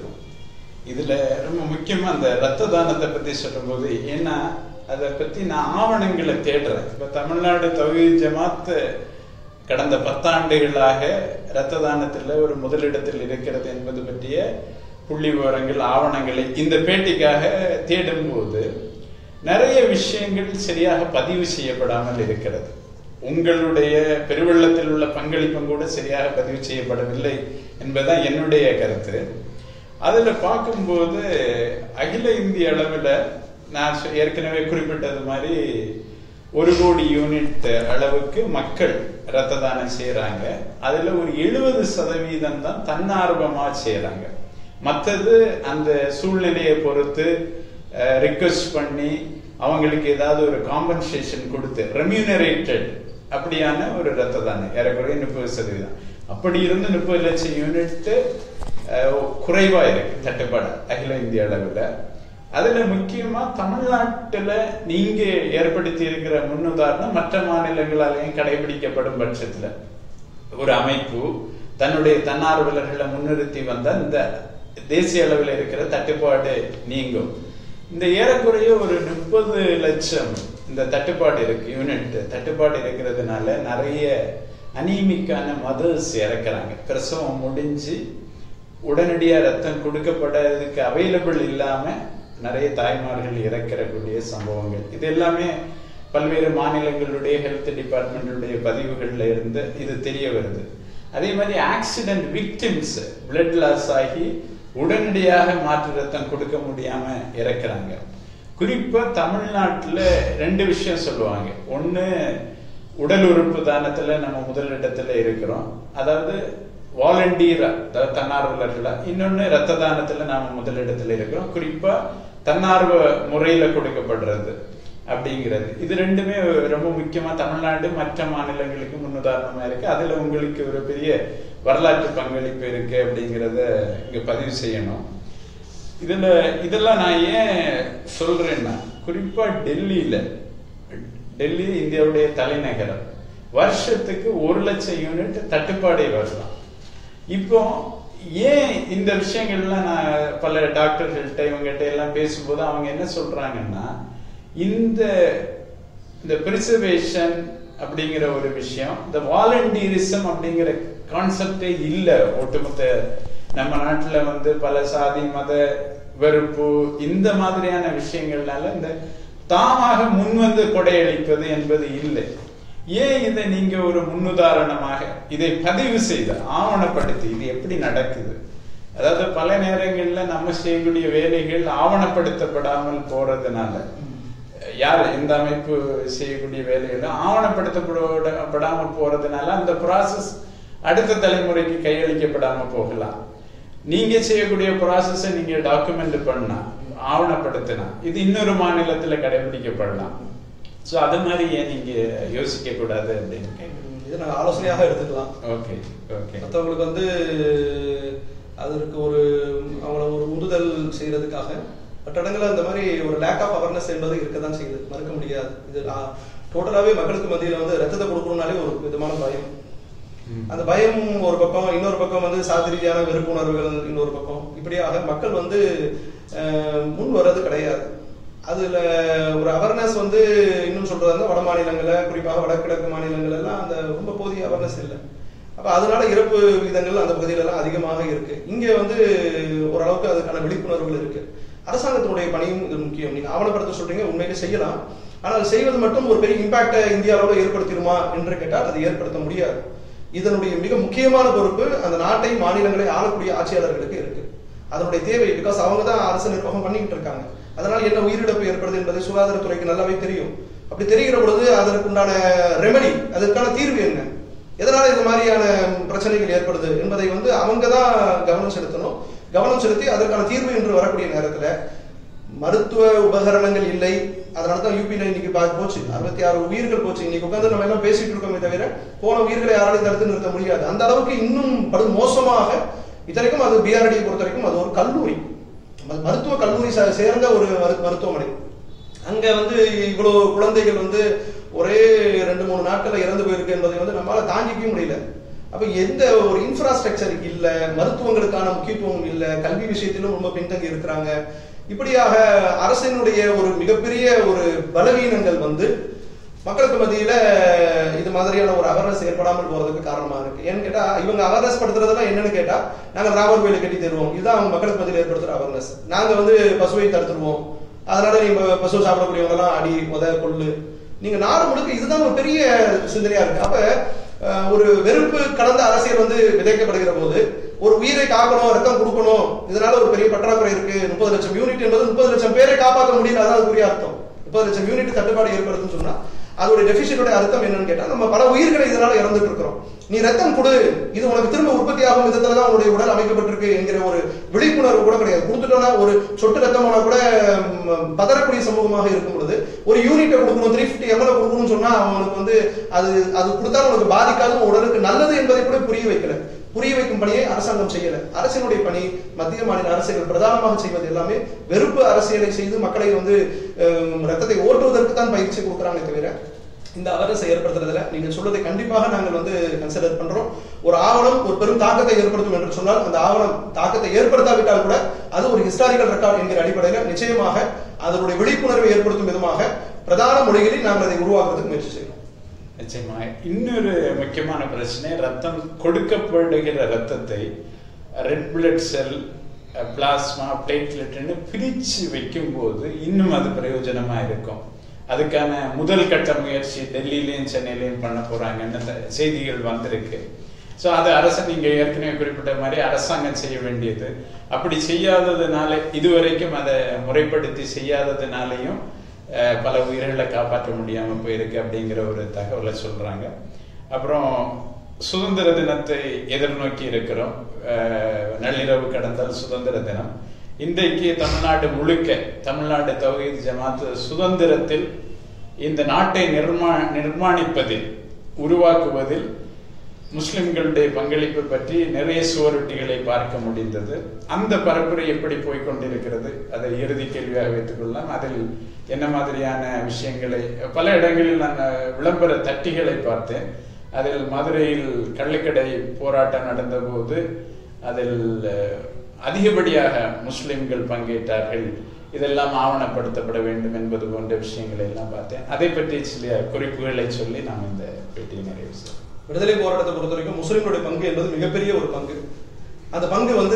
Speaker 1: இதுல ரொம்ப முக்கியமா அந்த ரத்த தானத்தை பத்தி சொல்லும்போது ஏன்னா அதை பத்தி நான் ஆவணங்களை தேடுறேன் இப்ப தமிழ்நாடு தவி ஜமாத் கடந்த பத்தாண்டுகளாக ரத்த தானத்துல ஒரு முதலிடத்தில் இருக்கிறது என்பது பற்றிய புள்ளி விவரங்கள் ஆவணங்களை இந்த பேட்டிக்காக தேடும்போது நிறைய விஷயங்கள் சரியாக பதிவு செய்யப்படாமல் இருக்கிறது உங்களுடைய பெருவெள்ளத்தில் உள்ள பங்களிப்பும் கூட சரியாக பதிவு செய்யப்படவில்லை என்பதுதான் என்னுடைய கருத்து அதுல பார்க்கும்போது அகில இந்திய அளவுல நான் சொ- ஏற்கனவே குறிப்பிட்டது மாதிரி ஒரு கோடி யூனிட் அளவுக்கு மக்கள் ரத்த தானம் செய்யறாங்க அதுல ஒரு எழுபது சதவீதம் தான் தன்னார்வமா செய்யறாங்க மற்றது அந்த சூழ்நிலையை பொறுத்து ரிக்வெஸ்ட் பண்ணி அவங்களுக்கு ஏதாவது ஒரு காம்பன்சேஷன் கொடுத்து ரெமியூனரேட்டட் அப்படியான ஒரு ரத்த தானம் ஏறக்குறைய முப்பது சதவீதம் அப்படி இருந்து முப்பது லட்சம் யூனிட் குறைவா இருக்கு தட்டுப்பாடு அகில இந்திய அளவுல அதுல முக்கியமா தமிழ்நாட்டுல நீங்க ஏற்படுத்தி இருக்கிற முன்னுதாரணம் மற்ற மாநிலங்களாலேயும் கடைபிடிக்கப்படும் பட்சத்துல ஒரு அமைப்பு தன்னுடைய தன்னார்வலர்களை முன்னிறுத்தி வந்த இந்த தேசிய அளவில் இருக்கிற தட்டுப்பாடு நீங்கும் இந்த ஏறக்குறைய ஒரு முப்பது லட்சம் இந்த தட்டுப்பாடு இருக்கு யூனிட் தட்டுப்பாடு இருக்கிறதுனால நிறைய அனீமிக்கான மதர்ஸ் இறக்குறாங்க பிரசவம் முடிஞ்சு உடனடியா ரத்தம் கொடுக்கப்படாததுக்கு அவைலபிள் இல்லாம நிறைய தாய்மார்கள் இறக்கிறக்கூடிய சம்பவங்கள் இது எல்லாமே பல்வேறு மாநிலங்களுடைய ஹெல்த் டிபார்ட்மெண்ட்டுடைய பதிவுகள்ல இருந்து இது தெரிய வருது அதே மாதிரி ஆக்சிடென்ட் விக்டிம்ஸ் பிளட் லாஸ் ஆகி உடனடியாக மாற்று ரத்தம் கொடுக்க முடியாம இறக்குறாங்க குறிப்பா தமிழ்நாட்டுல ரெண்டு விஷயம் சொல்லுவாங்க ஒண்ணு உடல் உறுப்பு தானத்துல நம்ம முதலிடத்துல இருக்கிறோம் அதாவது வாலண்டியரா அதாவது தன்னார்வலர்களா இன்னொன்னு ரத்த தானத்துல நாம முதலிடத்துல இருக்கிறோம் குறிப்பா தன்னார்வ முறையில கொடுக்கப்படுறது அப்படிங்கிறது இது ரெண்டுமே ரொம்ப முக்கியமா தமிழ்நாடு மற்ற மாநிலங்களுக்கு முன்னுதாரணமா இருக்கு அதுல உங்களுக்கு ஒரு பெரிய வரலாற்று பங்களிப்பு இருக்கு அப்படிங்கிறத இங்க பதிவு செய்யணும் இதுல இதெல்லாம் நான் ஏன் சொல்றேன்னா குறிப்பா டெல்லியில டெல்லி இந்தியாவுடைய தலைநகரம் வருஷத்துக்கு ஒரு லட்சம் யூனிட் தட்டுப்பாடே வரலாம் இப்போ ஏன் இந்த விஷயங்கள்லாம் நான் பல டாக்டர்கள்ட்ட இவங்ககிட்ட எல்லாம் பேசும்போது அவங்க என்ன சொல்றாங்கன்னா இந்த இந்த பிரிசர்வேஷன் அப்படிங்கிற ஒரு விஷயம் இந்த வாலண்டியரிசம் அப்படிங்கிற கான்செப்டே இல்லை ஒட்டுமொத்த நம்ம நாட்டுல வந்து பல சாதி மத வெறுப்பு இந்த மாதிரியான விஷயங்கள்னால இந்த தாமாக முன்வந்து கொடையளிப்பது என்பது இல்லை ஏன் இதை நீங்க ஒரு முன்னுதாரணமாக இதை பதிவு செய்த ஆவணப்படுத்தி இது எப்படி நடக்குது அதாவது பல நேரங்கள்ல நம்ம செய்யக்கூடிய வேலைகள் ஆவணப்படுத்தப்படாமல் போறதுனால யார் இந்த அமைப்பு செய்யக்கூடிய வேலைகளும் ஆவணப்படுத்தப்படாமல் போறதுனால அந்த ப்ராசஸ் அடுத்த தலைமுறைக்கு கையளிக்கப்படாம போகலாம் நீங்க செய்யக்கூடிய ப்ராசஸை நீங்க டாக்குமெண்ட் பண்ணா ஆவணப்படுத்தினா இது இன்னொரு மாநிலத்துல கடைபிடிக்கப்படலாம் சோ அது மாதிரி ஏன் நீங்க யோசிக்க கூடாது அப்படின்னு கேட்குறேன்
Speaker 2: இதை நாங்கள் ஆலோசனையாக எடுத்துக்கலாம்
Speaker 1: ஓகே ஓகே
Speaker 2: மற்றவங்களுக்கு வந்து அதற்கு ஒரு அவங்கள ஒரு உந்துதல் செய்யறதுக்காக மற்ற இடங்கள்ல இந்த மாதிரி ஒரு லேக் ஆஃப் அவேர்னஸ் என்பது இருக்க தான் செய்யுது மறுக்க முடியாது இது டோட்டலாகவே மக்களுக்கு மத்தியில் வந்து ரத்தத்தை கொடுக்கணும்னாலே ஒரு விதமான பயம் அந்த பயம் ஒரு பக்கம் இன்னொரு பக்கம் வந்து சாதி ரீதியான வெறுப்புணர்வுகள் இன்னொரு பக்கம் இப்படியாக மக்கள் வந்து அஹ், முன் வர்றது கிடையாது அதுல ஒரு அவேர்னஸ் வந்து இன்னும் சொல்றதா இருந்தா வட மாநிலங்கள்ல குறிப்பாக வடகிழக்கு மாநிலங்கள் எல்லாம் அந்த ரொம்ப போதிய அவேர்னஸ் இல்லை அப்ப அதனால இறப்பு விகிதங்கள் அந்த பகுதியில எல்லாம் அதிகமாக இருக்கு இங்க வந்து ஓரளவுக்கு அதுக்கான விழிப்புணர்வுகள் இருக்கு அரசாங்கத்தினுடைய பணியும் இது முக்கியம் நீங்க ஆவணப்படுத்த சொல்றீங்க உண்மையிலே செய்யலாம் ஆனால் செய்வது மட்டும் ஒரு பெரிய இம்பாக்டை இந்திய அளவில் ஏற்படுத்திடுமா என்று கேட்டால் அது ஏற்படுத்த முடியாது இதனுடைய மிக முக்கியமான பொறுப்பு அந்த நாட்டை மாநிலங்களை ஆளக்கூடிய ஆட்சியாளர்களுக்கு இருக்கு அதனுடைய தேவை பிகாஸ் அவங்க தான் அரசு நிர்வாகம் பண்ணிக்கிட்டு இருக்காங்க அதனால் என்ன உயிரிழப்பு ஏற்படுது என்பது சுகாதாரத்துறைக்கு நல்லாவே தெரியும் அப்படி தெரிகிற பொழுது அதற்குண்டான ரெமெடி அதற்கான தீர்வு என்ன எதனால இது மாதிரியான பிரச்சனைகள் ஏற்படுது என்பதை வந்து அவங்க தான் கவனம் செலுத்தணும் கவனம் செலுத்தி அதற்கான தீர்வு என்று வரக்கூடிய நேரத்துல மருத்துவ உபகரணங்கள் இல்லை அதனால தான் யூபியில் இன்னைக்கு பா- போச்சு அறுபத்தி ஆறு உயிர்கள் போச்சு இன்னைக்கு உட்காந்து நம்ம எல்லாம் பேசிட்டு இருக்கோமே தவிர போன உயிர்களை யாராலையும் தடுத்து நிறுத்த முடியாது அந்த அளவுக்கு இன்னும் படு மோசமாக இத்தனைக்கும் அது பிஆர்டியை பொறுத்த வரைக்கும் அது ஒரு கல்லூரி ம- மருத்துவ கல்லூரி சே- சேர்ந்த ஒரு மரு- மருத்துவமனை அங்க வந்து இவ்வளவு குழந்தைகள் வந்து ஒரே ரெண்டு மூணு நாட்கள்ல இறந்து போயிருக்கு என்பதை வந்து நம்மளால தாங்கிக்கவே முடியல அப்ப எந்த ஒரு இன்ஃப்ராஸ்ட்ரக்சர் இல்ல மருத்துவங்களுக்கான முக்கியத்துவம் இல்ல கல்வி விஷயத்திலும் ரொம்ப பின்தங்கி இருக்கிறாங்க இப்படியாக அரசினுடைய ஒரு மிகப்பெரிய ஒரு பலவீனங்கள் வந்து மக்களுக்கு மத்தியில இது மாதிரியான ஒரு அவேர்னஸ் ஏற்படாமல் போறதுக்கு காரணமா இருக்கு ஏன்னு கேட்டா இவங்க அவேர்னஸ் படுத்துறதுலாம் என்னன்னு கேட்டா நாங்க ராமர் கோயிலை கட்டி தருவோம் இதுதான் அவங்க மக்களுக்கு மத்தியில ஏற்படுத்துற அவேர்னஸ் நாங்க வந்து பசுவை தடுத்துருவோம் அதனால நீங்க பசு சாப்பிடக்கூடியவங்க எல்லாம் அடி உத கொள்ளு நீங்க நாடு முழுக்க இதுதான் ஒரு பெரிய சிந்தனையா இருக்கு அப்ப அஹ், ஒரு வெறுப்பு கலந்த அரசியல் வந்து விதைக்கப்படுகிற போது ஒரு உயிரை காக்கணும் ரத்தம் கொடுக்கணும் இதனால ஒரு பெரிய பற்றாக்குறை இருக்கு முப்பது லட்சம் யூனிட் என்பது முப்பது லட்சம் பேரை காப்பாற்ற முடியல அதான் அதுக்குரிய அர்த்தம் முப்பது லட்சம் யூனிட் தட்டுப்பாடு ஏற்படுதுன்னு சொன்னா அதோட டெபிஷியனோட அர்த்தம் என்னன்னு கேட்டா நம்ம பல உயிர்களை இதனால இறந்துட்டு இருக்கிறோம் நீ ரத்தம் கொடு இது உனக்கு திரும்ப உற்பத்தி ஆகும் விதத்துல தான் உன்னுடைய உடல் அமைக்கப்பட்டிருக்கு என்கிற ஒரு விழிப்புணர்வு கூட கிடையாது கொடுத்துட்டோம்னா ஒரு சொட்டு ரத்தம் போனா கூட ம், பதறக்கூடிய சமூகமாக இருக்கும் பொழுது ஒரு யூனிட்டை கொடுக்கணும் த்ரீ ஃபிஃப்டி எம்எல் கொடுக்கணும்னு சொன்னா அவனுக்கு வந்து அது அது கொடுத்தா உனக்கு பாதிக்காது உன் உடலுக்கு நல்லது என்பதை கூட புரிய வைக்கல புரிய வைக்கும் பணியை அரசாங்கம் செய்யல அரசினுடைய பணி மத்திய மாநில அரசுகள் பிரதானமாக செய்வது எல்லாமே வெறுப்பு அரசியலை செய்து மக்களை வந்து அஹ், ரத்தத்தை ஓட்டுவதற்கு தான் பயிற்சி கொடுக்குறாங்க தவிர இந்த அவரசை ஏற்படுத்துறதுல நீங்க சொல்றதை கண்டிப்பாக நாங்கள் வந்து கன்சிடர் பண்றோம் ஒரு ஆவணம் ஒரு பெரும் தாக்கத்தை ஏற்படுத்தும் என்று சொன்னால் அந்த ஆவணம் தாக்கத்தை ஏற்படுத்தாவிட்டால் கூட அது ஒரு ஹிஸ்டாரிக்கல் ரெக்கார்ட் என்கிற அடிப்படையில் நிச்சயமாக அதனுடைய விழிப்புணர்வை ஏற்படுத்தும் விதமாக பிரதான மொழிகளில் நாங்கள் அதை உருவாக்குறதுக்கு முயற்சி செய்யறோம்
Speaker 1: நிச்சயமா இன்னொரு முக்கியமான பிரச்சனை ரத்தம் கொடுக்கப்படுகிற ரத்தத்தை ரெட் பிளட் செல் பிளாஸ்மா பிளேட்லெட்னு பிரிச்சு வைக்கும்போது இன்னும் அது பிரயோஜனமா இருக்கும் அதுக்கான முதல் கட்ட முயற்சி டெல்லியிலையும் சென்னையிலையும் பண்ண போறாங்கன்னு த- செய்திகள் வந்திருக்கு ஸோ அது அரசு நீங்க ஏற்கனவே குறிப்பிட்ட மாதிரி அரசாங்கம் செய்ய வேண்டியது அப்படி செய்யாததுனால இதுவரைக்கும் அதை முறைப்படுத்தி செய்யாததுனாலையும் அஹ், பல உயிர்களை காப்பாற்ற முடியாம போயிருக்கு அப்படிங்கிற ஒரு தகவலை சொல்றாங்க அப்புறம் சுதந்திர தினத்தை எதிர்நோக்கி இருக்கிறோம் அஹ், நள்ளிரவு கடந்தால் சுதந்திர தினம் இன்றைக்கு தமிழ்நாடு முழுக்க தமிழ்நாடு தௌஹீத் ஜமாத் சுதந்திரத்தில் இந்த நாட்டை நிர்மா நிர்மாணிப்பதில் உருவாக்குவதில் முஸ்லிம்களுடைய பங்களிப்பு பற்றி நிறைய சுவரொட்டிகளை பார்க்க முடிந்தது அந்த பரப்புரை எப்படி போய் கொண்டிருக்கிறது அதை இறுதி கேள்வியாக வைத்துக் கொள்ளலாம் அதில் என்ன மாதிரியான விஷயங்களை பல இடங்களில் நான் விளம்பர தட்டிகளை பார்த்தேன் அதில் மதுரையில் கள்ளுக்கடை போராட்டம் நடந்தபோது அதில் அஹ், அதிகப்படியாக முஸ்லிம்கள் பங்கேற்றார்கள் இதெல்லாம் ஆவணப்படுத்தப்பட வேண்டும் என்பது போன்ற விஷயங்களை எல்லாம் பார்த்தேன் அதை பற்றி சில குறிப்புகளை சொல்லி நாம் இந்த பேட்டியை நிறைவு செய்வோம்
Speaker 2: விடுதலை போராட்டத்தை பொறுத்த வரைக்கும் முஸ்லிம்களுடைய பங்கு என்பது மிகப்பெரிய ஒரு பங்கு அந்த பங்கு வந்து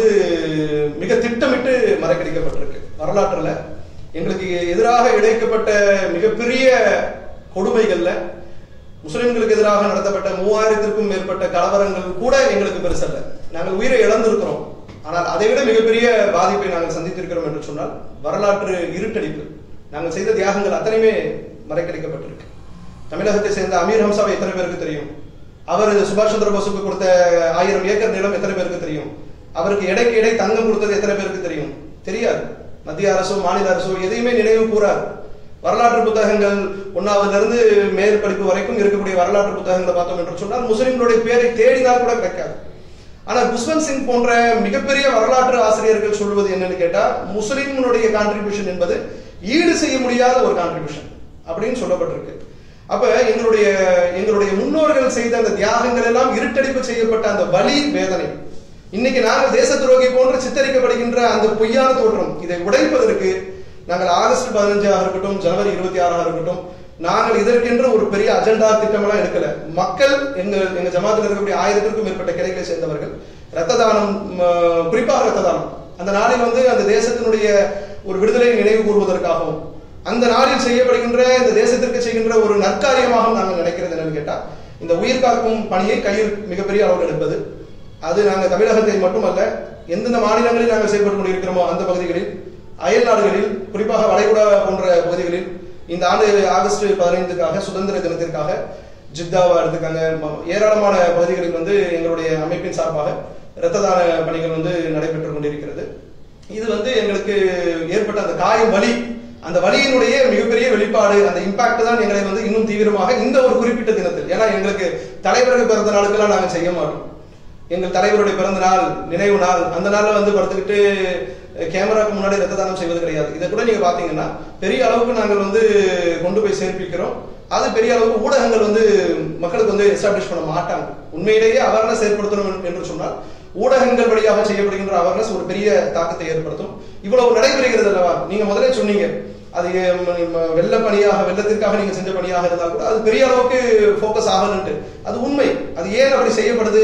Speaker 2: மிக திட்டமிட்டு மறக்கடிக்கப்பட்டிருக்கு வரலாற்றுல எங்களுக்கு எதிராக இழைக்கப்பட்ட மிகப்பெரிய கொடுமைகள்ல முஸ்லிம்களுக்கு எதிராக நடத்தப்பட்ட மூவாயிரத்திற்கும் மேற்பட்ட கலவரங்கள் கூட எங்களுக்கு பெருசல்ல நாங்கள் உயிரை இழந்திருக்கிறோம் ஆனால் அதை விட மிகப்பெரிய பாதிப்பை நாங்கள் சந்தித்திருக்கிறோம் என்று சொன்னால் வரலாற்று இருட்டடிப்பு நாங்கள் செய்த தியாகங்கள் அத்தனையுமே மறைக்கடிக்கப்பட்டிருக்கு தமிழகத்தை சேர்ந்த அமீர் ஹம்சாவை எத்தனை பேருக்கு தெரியும் அவர் சுபாஷ் சந்திர போஸுக்கு கொடுத்த ஆயிரம் ஏக்கர் நிலம் எத்தனை பேருக்கு தெரியும் அவருக்கு எடைக்கு எடை தங்கம் கொடுத்தது எத்தனை பேருக்கு தெரியும் தெரியாது மத்திய அரசோ மாநில அரசோ எதையுமே நினைவு கூறாது வரலாற்று புத்தகங்கள் ஒன்னாவதுல இருந்து மேல் படிப்பு வரைக்கும் இருக்கக்கூடிய வரலாற்று புத்தகங்களை பார்த்தோம் என்று சொன்னால் முஸ்லிம்களுடைய பேரை தேடினால் கூட கிடைக்காது ஆனால் குஷ்வந்த் சிங் போன்ற மிகப்பெரிய வரலாற்று ஆசிரியர்கள் சொல்வது என்னன்னு கேட்டா முஸ்லிம்களுடைய கான்ட்ரிபியூஷன் என்பது ஈடு செய்ய முடியாத ஒரு கான்ட்ரிபியூஷன் அப்படின்னு சொல்லப்பட்டிருக்கு அப்ப எங்களுடைய எங்களுடைய முன்னோர்கள் செய்த அந்த தியாகங்கள் எல்லாம் இருட்டடிப்பு செய்யப்பட்ட அந்த வலி வேதனை இன்னைக்கு நாங்கள் தேச துரோகி போன்று சித்தரிக்கப்படுகின்ற அந்த பொய்யான தோற்றம் இதை உடைப்பதற்கு நாங்கள் ஆகஸ்ட் பதினஞ்சாக இருக்கட்டும் ஜனவரி இருபத்தி ஆறாக இருக்கட்டும் நாங்கள் இதற்கென்று ஒரு பெரிய அஜெண்டா திட்டமெல்லாம் எடுக்கல மக்கள் எங்க எங்க ஜமாத்தில் இருக்கக்கூடிய ஆயிரத்திற்கும் மேற்பட்ட கிளைகளை சேர்ந்தவர்கள் ரத்த தானம் ம, குறிப்பாக ரத்த தானம் அந்த நாளில் வந்து அந்த தேசத்தினுடைய ஒரு விடுதலையை நினைவு கூறுவதற்காகவும் அந்த நாளில் செய்யப்படுகின்ற இந்த தேசத்திற்கு செய்கின்ற ஒரு நற்காரியமாக நாங்கள் நினைக்கிறது என்னன்னு கேட்டா இந்த உயிர் காக்கும் பணியை கையில் மிகப்பெரிய அளவில் எடுப்பது அது நாங்கள் தமிழகத்தை மட்டுமல்ல எந்தெந்த மாநிலங்களில் நாங்கள் செயல்பட்டு கொண்டிருக்கிறோமோ அந்த பகுதிகளில் அயல் நாடுகளில் குறிப்பாக வளைகுடா போன்ற பகுதிகளில் இந்த ஆண்டு ஆகஸ்ட் பதினைந்துக்காக சுதந்திர தினத்திற்காக ஜித்தாவா எடுத்துக்காங்க ம- ஏராளமான பகுதிகளில் வந்து எங்களுடைய அமைப்பின் சார்பாக இரத்த தான பணிகள் வந்து நடைபெற்றுக் கொண்டிருக்கிறது இது வந்து எங்களுக்கு ஏற்பட்ட அந்த காயம் வலி அந்த வலியினுடைய மிகப்பெரிய வெளிப்பாடு அந்த இம்பாக்ட் தான் எங்களை வந்து இன்னும் தீவிரமாக இந்த ஒரு குறிப்பிட்ட தினத்தில் ஏன்னா எங்களுக்கு தலைவருக்கு பிறந்த நாளுக்கெல்லாம் நாங்கள் செய்ய மாட்டோம் எங்கள் தலைவருடைய பிறந்த நாள் நினைவு நாள் அந்த நாள்ல வந்து படுத்துக்கிட்டு கேமராக்கு முன்னாடி ரத்த தானம் செய்வது கிடையாது இதை கூட நீங்க பாத்தீங்கன்னா பெரிய அளவுக்கு நாங்கள் வந்து கொண்டு போய் சேர்ப்பிக்கிறோம் அது பெரிய அளவுக்கு ஊடகங்கள் வந்து மக்களுக்கு வந்து எஸ்டாப்ளிஷ் பண்ண மாட்டாங்க உண்மையிலேயே அவேர்னஸ் ஏற்படுத்தணும் என்று சொன்னால் ஊடகங்கள் வழியாக செய்யப்படுகின்ற அவேர்னஸ் ஒரு பெரிய தாக்கத்தை ஏற்படுத்தும் இவ்வளவு நடைபெறுகிறது அல்லவா நீங்க முதலே சொன்னீங்க அது எம், ம, வெள்ள பணியாக வெள்ளத்திற்காக நீங்க செஞ்ச பணியாக இருந்தால் கூட அது பெரிய அளவுக்கு ஃபோக்கஸ் ஆகலன்ட்டு அது உண்மை அது ஏன் அப்படி செய்யப்படுது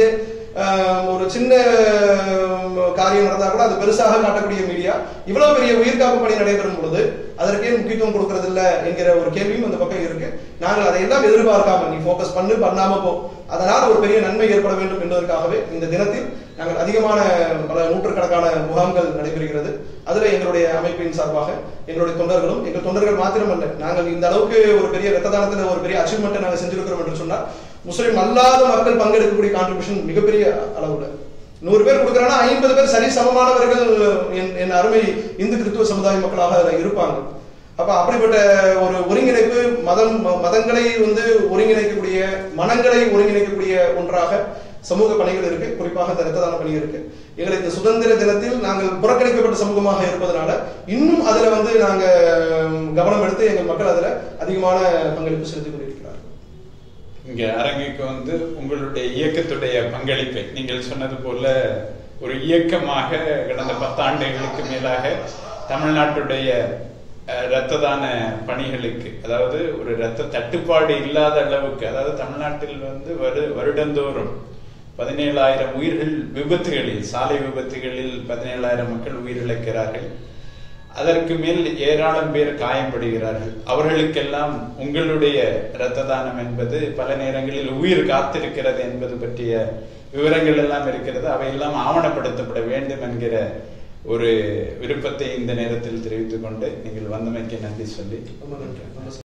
Speaker 2: ஆஹ், ஒரு சின்ன ஆஹ், காரியம் நடந்தா கூட அது பெருசாக காட்டக்கூடிய மீடியா இவ்வளவு பெரிய உயிர்காப்பு பணி நடைபெறும் பொழுது அதற்கே முக்கியத்துவம் கொடுக்கறது இல்ல என்கிற ஒரு கேள்வியும் அந்த பக்கம் இருக்கு நாங்கள் அதையெல்லாம் எதிர்பார்க்காம நீ ஃபோக்கஸ் பண்ணு பண்ணாம போ அதனால் ஒரு பெரிய நன்மை ஏற்பட வேண்டும் என்பதற்காகவே இந்த தினத்தில் நாங்கள் அதிகமான பல நூற்றுக்கணக்கான முகாம்கள் நடைபெறுகிறது அதுல எங்களுடைய அமைப்பின் சார்பாக எங்களுடைய தொண்டர்களும் எங்கள் தொண்டர்கள் மாத்திரமல்ல நாங்கள் இந்த அளவுக்கு ஒரு பெரிய ரத்த தானத்துல ஒரு பெரிய அச்சீவ்மெண்ட் நாங்கள் செஞ்சிருக்கிறோம் என்று சொன்னால் முஸ்லிம் அல்லாத மக்கள் பங்கெடுக்கக்கூடிய கான்ட்ரிபியூஷன் மிகப்பெரிய அளவுல நூறு பேர் கொடுக்குறாங்கன்னா ஐம்பது பேர் சரி சமமானவர்கள் என் என் அருமை இந்து கிறிஸ்துவ சமுதாய மக்களாக அதுல இருப்பாங்க அப்ப அப்படிப்பட்ட ஒரு ஒருங்கிணைப்பு மதம் ம- மதங்களை வந்து ஒருங்கிணைக்கக்கூடிய மனங்களை ஒருங்கிணைக்கக்கூடிய ஒன்றாக சமூக பணிகள் இருக்கு குறிப்பாக இந்த ரத்த தான பணி இருக்கு எங்களை இந்த சுதந்திர தினத்தில் நாங்கள் புறக்கணிக்கப்பட்ட சமூகமாக இருப்பதனால இன்னும் அதுல வந்து நாங்க ம், கவனம் எடுத்து எங்கள் மக்கள் அதுல அதிகமான பங்களிப்பு செலுத்திக் கொண்டிருக்கிறார்கள்
Speaker 1: இங்க அரங்குக்கு வந்து உங்களுடைய இயக்கத்துடைய பங்களிப்பை நீங்கள் சொன்னது போல ஒரு இயக்கமாக கடந்த பத்தாண்டுகளுக்கு மேலாக தமிழ்நாட்டுடைய அஹ், இரத்த தான பணிகளுக்கு அதாவது ஒரு இரத்த தட்டுப்பாடு இல்லாத அளவுக்கு அதாவது தமிழ்நாட்டில் வந்து வரு வருடந்தோறும் பதினேழாயிரம் உயிர்கள் விபத்துகளில் சாலை விபத்துகளில் பதினேழாயிரம் மக்கள் உயிரிழக்கிறார்கள் அதற்கு மேல் ஏராளம் பேர் காயப்படுகிறார்கள் அவர்களுக்கெல்லாம் உங்களுடைய இரத்த தானம் என்பது பல நேரங்களில் உயிர் காத்திருக்கிறது என்பது பற்றிய விவரங்கள் எல்லாம் இருக்கிறது அவையெல்லாம் ஆவணப்படுத்தப்பட வேண்டும் என்கிற ஒரு விருப்பத்தை இந்த நேரத்தில் தெரிவித்துக் கொண்டு நீங்கள் வந்தமைக்கு நன்றி சொல்லி
Speaker 2: ரொம்ப நன்றி ரொம்ப